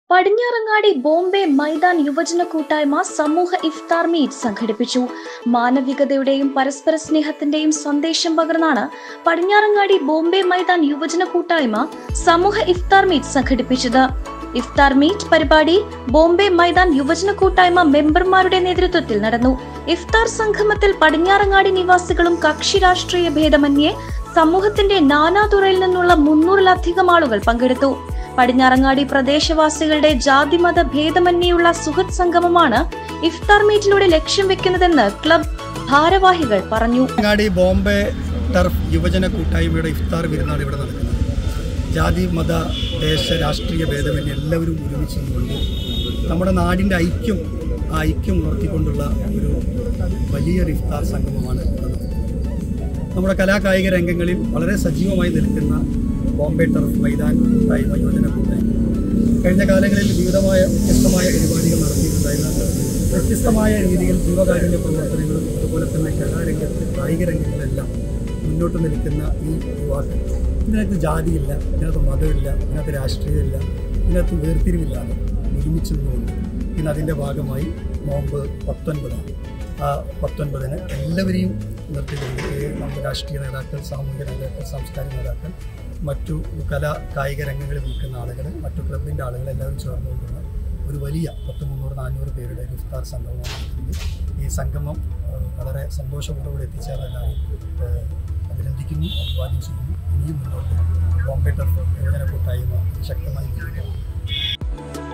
പടിഞ്ഞാറങ്ങാടി ബോംബെ മൈതാൻ യുവജന കൂട്ടായ്മ സമൂഹ ഇഫ്താർ മീറ്റ് സംഘടിപ്പിച്ചു മാനവികതയുടെയും പരസ്പര സ്നേഹത്തിന്റെയും സന്ദേശം പകർന്നാണ് പടിഞ്ഞാറങ്ങാടി ബോംബെ മൈതാൻ യുവജന കൂട്ടായ്മ സമൂഹ ഇഫ്താർ മീറ്റ് സംഘടിപ്പിച്ചത് ഇഫ്താർ മീറ്റ് പരിപാടി ബോംബെ മൈതാൻ യുവജന കൂട്ടായ്മ മെമ്പർമാരുടെ നേതൃത്വത്തിൽ നടന്നു ഇഫ്താർ സംഗമത്തിൽ പടിഞ്ഞാറങ്ങാടി നിവാസികളും കക്ഷി രാഷ്ട്രീയ ഭേദമന്യേ സമൂഹത്തിന്റെ നാനാതുറയിൽ നിന്നുള്ള മുന്നൂറിലധികം ആളുകൾ പങ്കെടുത്തു പടിഞ്ഞാറങ്ങാടി പ്രദേശവാസികളുടെ ജാതിമത ഭേദമന്യേയുള്ള സുഹൃത് സംഗമമാണ് ഇഫ്താർ മീറ്റിലൂടെ ലക്ഷ്യം വെക്കുന്നതെന്ന് ക്ലബ് ഭാരവാഹികൾ പറഞ്ഞു അങ്ങാടി ബോംബെ ടർഫ് യുവജന കൂട്ടായ്മയുടെ ഇഫ്താർ വിരുന്നാണ് ഇവിടെ നടക്കുന്നത് ജാതി മത ദേശ രാഷ്ട്രീയ ഭേദമന്യേ എല്ലാവരും ഒരുമിച്ച് നിന്നുകൊണ്ട് നമ്മുടെ നാടിൻ്റെ ഐക്യം ആ ഐക്യം ഉണർത്തിക്കൊണ്ടുള്ള ഒരു വലിയൊരു ഇഫ്താർ സംഗമമാണ് ഇവിടെ നടക്കുന്നത് നമ്മുടെ കലാകായിക രംഗങ്ങളിൽ വളരെ സജീവമായി നിൽക്കുന്ന ബോംബെ ടർഫ് മൈതാൻ കൂട്ടായ്മ യുവജന കൂട്ടായ്മ കഴിഞ്ഞ കാലങ്ങളിൽ വിവിധമായ വ്യത്യസ്തമായ പരിപാടികൾ നടത്തിയിട്ടുണ്ടായിരുന്ന വ്യത്യസ്തമായ രീതിയിൽ ജീവകാരുണ്യ പ്രവർത്തനങ്ങളും അതുപോലെ തന്നെ കലാരംഗത്ത് കായിക രംഗങ്ങളിലെല്ലാം മുന്നോട്ട് നിൽക്കുന്ന ഈ യുവാക്കൾ ഇതിനകത്ത് ജാതിയില്ല ഇതിനകത്ത് മതമില്ല ഇതിനകത്ത് രാഷ്ട്രീയമില്ല ഇതിനകത്ത് വേർതിരിവില്ലാതെ ഒരുമിച്ച് നിന്നുകൊണ്ട് ഇന്ന് അതിൻ്റെ ഭാഗമായി നോമ്പ് പത്തൊൻപതാണ് ആ പത്തൊൻപതിന് എല്ലാവരെയും നിർത്തിക്കൊണ്ട് ഈ നമ്മുടെ രാഷ്ട്രീയ നേതാക്കൾ സാമൂഹിക നേതാക്കൾ സാംസ്കാരിക നേതാക്കൾ മറ്റു കലാ കായിക രംഗങ്ങളിൽ നിൽക്കുന്ന ആളുകൾ മറ്റു ക്ലബിൻ്റെ ആളുകൾ എല്ലാവരും ചേർന്നുകൊണ്ടുള്ള ഒരു വലിയ പത്ത് മുന്നൂറ് നാനൂറ് പേരുടെ ഒരു ഇഫ്താർ സംഗമമാണ് നടക്കുന്നത് ഈ സംഗമം ആ, വളരെ സന്തോഷപൂർവ്വം എത്തിച്ചേർന്നെല്ലാവരും അഭിനന്ദിക്കുന്നു അഭിവാദ്യം ചെയ്യുന്നു ഇനിയും മുന്നോട്ട് ബോംബെ ടർഫ് യുവജന കൂട്ടായ്മ ശക്തമായി മുന്നോട്ട് പോകും.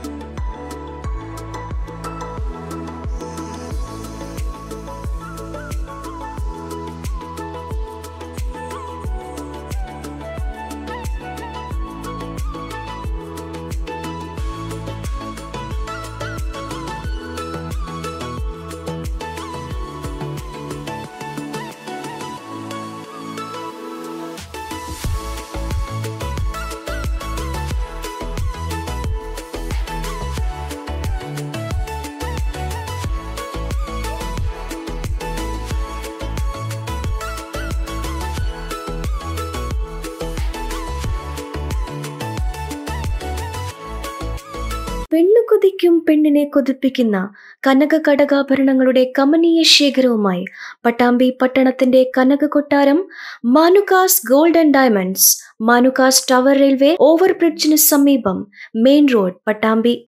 പെണ്ണു കൊതിക്കും പെണ്ണിനെ കൊതിപ്പിക്കുന്ന കനക കടകാഭരണങ്ങളുടെ കമനീയ ശേഖരവുമായി പട്ടാമ്പി പട്ടണത്തിന്റെ കനക കൊട്ടാരം Manukas gold and diamonds Manukas tower railway ഓവർബ്രിഡ്ജിന് സമീപം മെയിൻ റോഡ് പട്ടാമ്പി